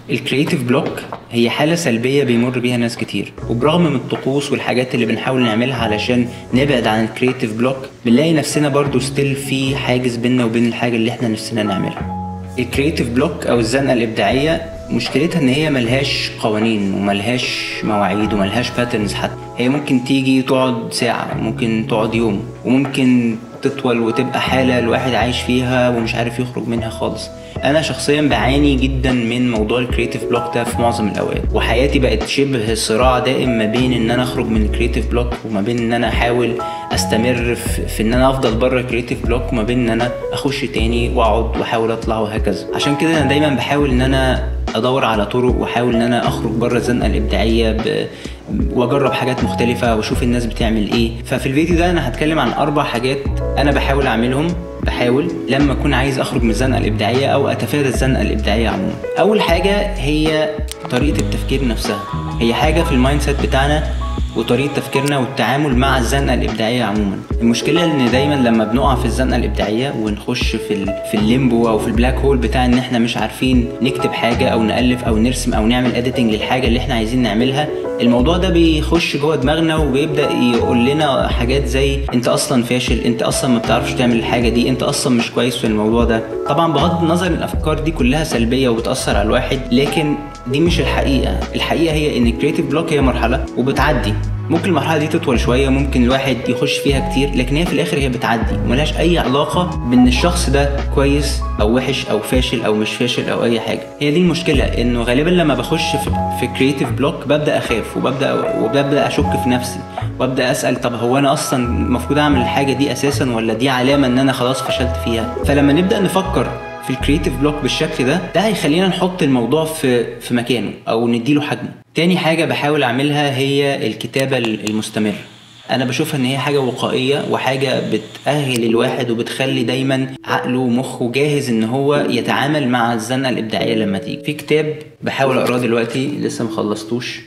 الكرييتيف بلوك هي حالة سلبية بيمر بيها ناس كتير وبرغم من الطقوس والحاجات اللي بنحاول نعملها علشان نبعد عن الكرييتيف بلوك بنلاقي نفسنا برضو ستيل في حاجز بيننا وبين الحاجة اللي احنا نفسنا نعملها الكرييتيف بلوك او الزنقة الابداعية مشكلتها ان هي ملهاش قوانين وملهاش مواعيد وملهاش باترنز حتى هي ممكن تيجي تقعد ساعة ممكن تقعد يوم وممكن تطول وتبقى حالة الواحد عايش فيها ومش عارف يخرج منها خالص انا شخصيا بعاني جدا من موضوع الكريتيف بلوك ده في معظم الاوقات وحياتي بقت شبه صراع دائم ما بين ان انا اخرج من الكريتيف بلوك وما بين ان انا احاول استمر في, في ان انا افضل بره الكريتيف بلوك وما بين ان انا اخش تاني واقعد واحاول اطلع وهكذا عشان كده انا دايما بحاول ان انا ادور على طرق واحاول ان انا اخرج بره الزنقه الابداعيه ب... واجرب حاجات مختلفه واشوف الناس بتعمل ايه ففي الفيديو ده انا هتكلم عن اربع حاجات انا بحاول اعملهم بحاول لما اكون عايز اخرج من الزنقه الابداعيه او اتفادى الزنقه الابداعيه عموما اول حاجه هي طريقه التفكير نفسها هي حاجه في المايند سيت بتاعنا وطريقه تفكيرنا والتعامل مع الزنقه الابداعيه عموما المشكله ان دايما لما بنقع في الزنقه الابداعيه ونخش في ال... في الليمبو او في البلاك هول بتاع ان احنا مش عارفين نكتب حاجه او نالف او نرسم او نعمل اديتنج للحاجه اللي احنا عايزين نعملها الموضوع ده بيخش جوه دماغنا وبيبدا يقول لنا حاجات زي انت اصلا فاشل انت اصلا ما بتعرفش تعمل الحاجه دي انت اصلا مش كويس في الموضوع ده طبعا بغض النظر الافكار دي كلها سلبيه وبتاثر على الواحد لكن دي مش الحقيقه الحقيقه هي ان الكريتيف بلوك هي مرحله وبتعدي ممكن المرحله دي تطول شويه ممكن الواحد يخش فيها كتير لكن هي في الاخر هي بتعدي وملهاش اي علاقه بان الشخص ده كويس او وحش او فاشل او مش فاشل او اي حاجه هي دي المشكله انه غالبا لما بخش في في كرييتيف بلوك ببدا اخاف وببدا وببدا اشك في نفسي وابدا اسال طب هو انا اصلا المفروض اعمل الحاجه دي اساسا ولا دي علامه ان انا خلاص فشلت فيها فلما نبدا نفكر في الكرييتيف بلوك بالشكل ده ده هيخلينا نحط الموضوع في في مكانه او نديله حجمه تاني حاجه بحاول اعملها هي الكتابه المستمره انا بشوفها ان هي حاجه وقائيه وحاجه بتاهل الواحد وبتخلي دايما عقله ومخه جاهز ان هو يتعامل مع الزنقه الابداعيه لما تيجي في كتاب بحاول اقراه دلوقتي لسه مخلصتوش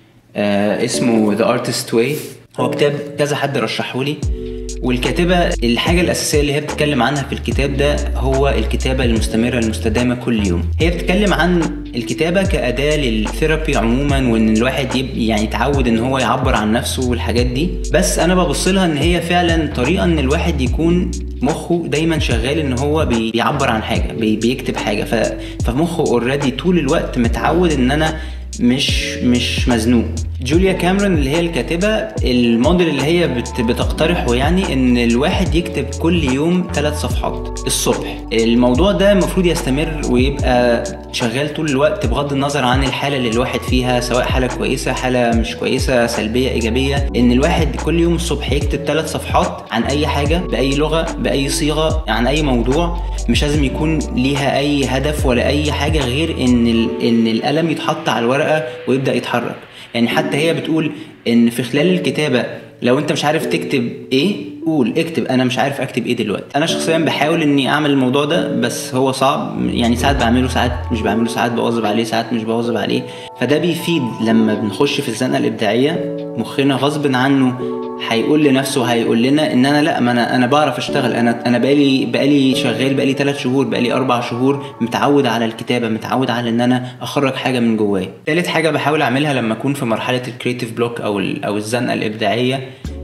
آه اسمه ذا ارتست واي هو كتاب كذا حد رشحهولي والكاتبة الحاجة الأساسية اللي هي بتتكلم عنها في الكتاب ده هو الكتابة المستمرة المستدامة كل يوم هي بتتكلم عن الكتابة كأداة للثيرابي عموما وإن الواحد يب يعني يتعود إن هو يعبر عن نفسه والحاجات دي بس أنا ببص لها إن هي فعلا طريقة إن الواحد يكون مخه دايما شغال ان هو بيعبر عن حاجه بي بيكتب حاجه ف... فمخه اوريدي طول الوقت متعود ان انا مش مش مزنوق جوليا كاميرون اللي هي الكاتبة الموديل اللي هي بت بتقترحه يعني ان الواحد يكتب كل يوم ثلاث صفحات الصبح الموضوع ده المفروض يستمر ويبقى شغال طول الوقت بغض النظر عن الحالة اللي الواحد فيها سواء حالة كويسة حالة مش كويسة سلبية ايجابية ان الواحد كل يوم الصبح يكتب ثلاث صفحات عن اي حاجة باي لغة باي صيغة عن اي موضوع مش لازم يكون ليها اي هدف ولا اي حاجة غير ان ان القلم يتحط على الورقة ويبدأ يتحرك يعني حتى هي بتقول ان في خلال الكتابه لو انت مش عارف تكتب ايه قول اكتب انا مش عارف اكتب ايه دلوقتي انا شخصيا بحاول اني اعمل الموضوع ده بس هو صعب يعني ساعات بعمله ساعات مش بعمله ساعات بواظب عليه ساعات مش بواظب عليه فده بيفيد لما بنخش في الزنقه الابداعيه مخنا غصب عنه هيقول لنفسه هيقول لنا ان انا لا ما انا انا بعرف اشتغل انا انا بقالي بقالي شغال بقالي ثلاث شهور بقالي اربع شهور متعود على الكتابه متعود على ان انا اخرج حاجه من جوايا ثالث حاجه بحاول اعملها لما اكون في مرحله الكريتيف بلوك او او الزنقه الابداعيه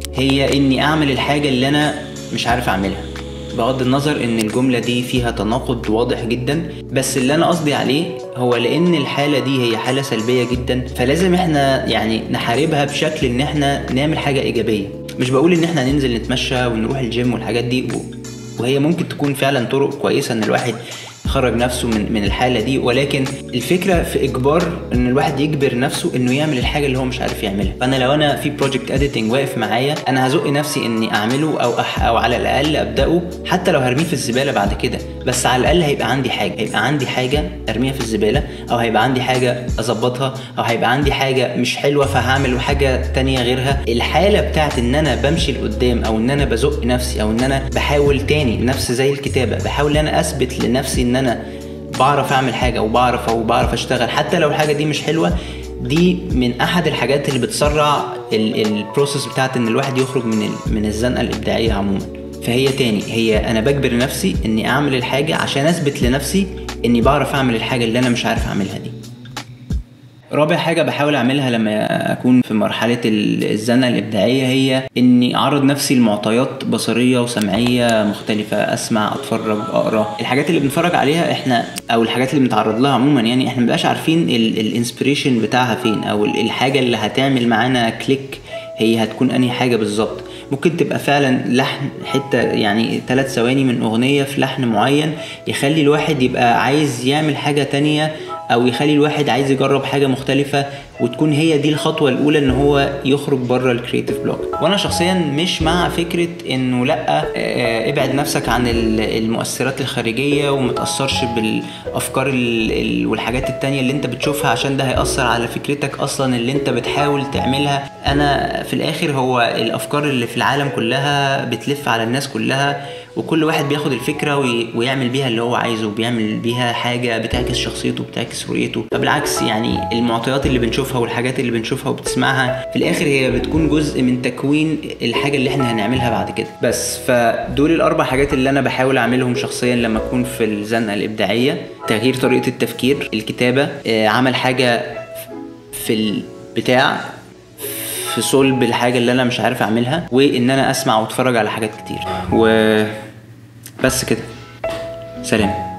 هي اني اعمل الحاجه اللي انا مش عارف اعملها بغض النظر ان الجمله دي فيها تناقض واضح جدا بس اللي انا قصدي عليه هو لان الحاله دي هي حاله سلبيه جدا فلازم احنا يعني نحاربها بشكل ان احنا نعمل حاجه ايجابيه مش بقول ان احنا ننزل نتمشى ونروح الجيم والحاجات دي وهي ممكن تكون فعلا طرق كويسه ان الواحد يخرج نفسه من من الحاله دي ولكن الفكره في اجبار ان الواحد يجبر نفسه انه يعمل الحاجه اللي هو مش عارف يعملها فانا لو انا في بروجكت اديتنج واقف معايا انا هزق نفسي اني اعمله او أح او على الاقل ابداه حتى لو هرميه في الزباله بعد كده بس على الاقل هيبقى عندي حاجه هيبقى عندي حاجه ارميها في الزباله او هيبقى عندي حاجه اظبطها او هيبقى عندي حاجه مش حلوه فهعمل حاجه تانية غيرها الحاله بتاعت ان انا بمشي لقدام او ان انا بزق نفسي او ان انا بحاول تاني نفس زي الكتابه بحاول ان انا اثبت لنفسي ان انا بعرف اعمل حاجه وبعرف او بعرف اشتغل حتى لو الحاجه دي مش حلوه دي من احد الحاجات اللي بتسرع البروسيس بتاعت ان الواحد يخرج من من الزنقه الابداعيه عموما فهي تاني هي انا بجبر نفسي اني اعمل الحاجه عشان اثبت لنفسي اني بعرف اعمل الحاجه اللي انا مش عارف اعملها دي رابع حاجة بحاول أعملها لما أكون في مرحلة ال- الزنقة الإبداعية هي إني أعرض نفسي لمعطيات بصرية وسمعية مختلفة أسمع أتفرج أقرأ الحاجات اللي بنتفرج عليها إحنا أو الحاجات اللي بنتعرض لها عموما يعني إحنا مبقاش عارفين الانسبريشن بتاعها فين أو ال- الحاجة اللي هتعمل معانا كليك هي هتكون أنهي حاجة بالظبط ممكن تبقى فعلا لحن حته يعني ثلاث ثواني من اغنيه في لحن معين يخلي الواحد يبقى عايز يعمل حاجه تانية او يخلي الواحد عايز يجرب حاجه مختلفه وتكون هي دي الخطوه الاولى ان هو يخرج بره الكرييتيف بلوك وانا شخصيا مش مع فكره انه لا آه، ابعد نفسك عن ال- المؤثرات الخارجيه وما تاثرش بالافكار ال- ال- والحاجات التانية اللي انت بتشوفها عشان ده هياثر على فكرتك اصلا اللي انت بتحاول تعملها انا في الاخر هو الافكار اللي في العالم كلها بتلف على الناس كلها وكل واحد بياخد الفكره وي- ويعمل بيها اللي هو عايزه وبيعمل بيها حاجه بتعكس شخصيته بتعكس رؤيته فبالعكس يعني المعطيات اللي بنشوفها والحاجات اللي بنشوفها وبتسمعها في الاخر هي بتكون جزء من تكوين الحاجه اللي احنا هنعملها بعد كده بس فدول الاربع حاجات اللي انا بحاول اعملهم شخصيا لما اكون في الزنقه الابداعيه تغيير طريقه التفكير الكتابه آه، عمل حاجه في البتاع في صلب الحاجه اللي انا مش عارف اعملها وان انا اسمع واتفرج على حاجات كتير وبس كده سلام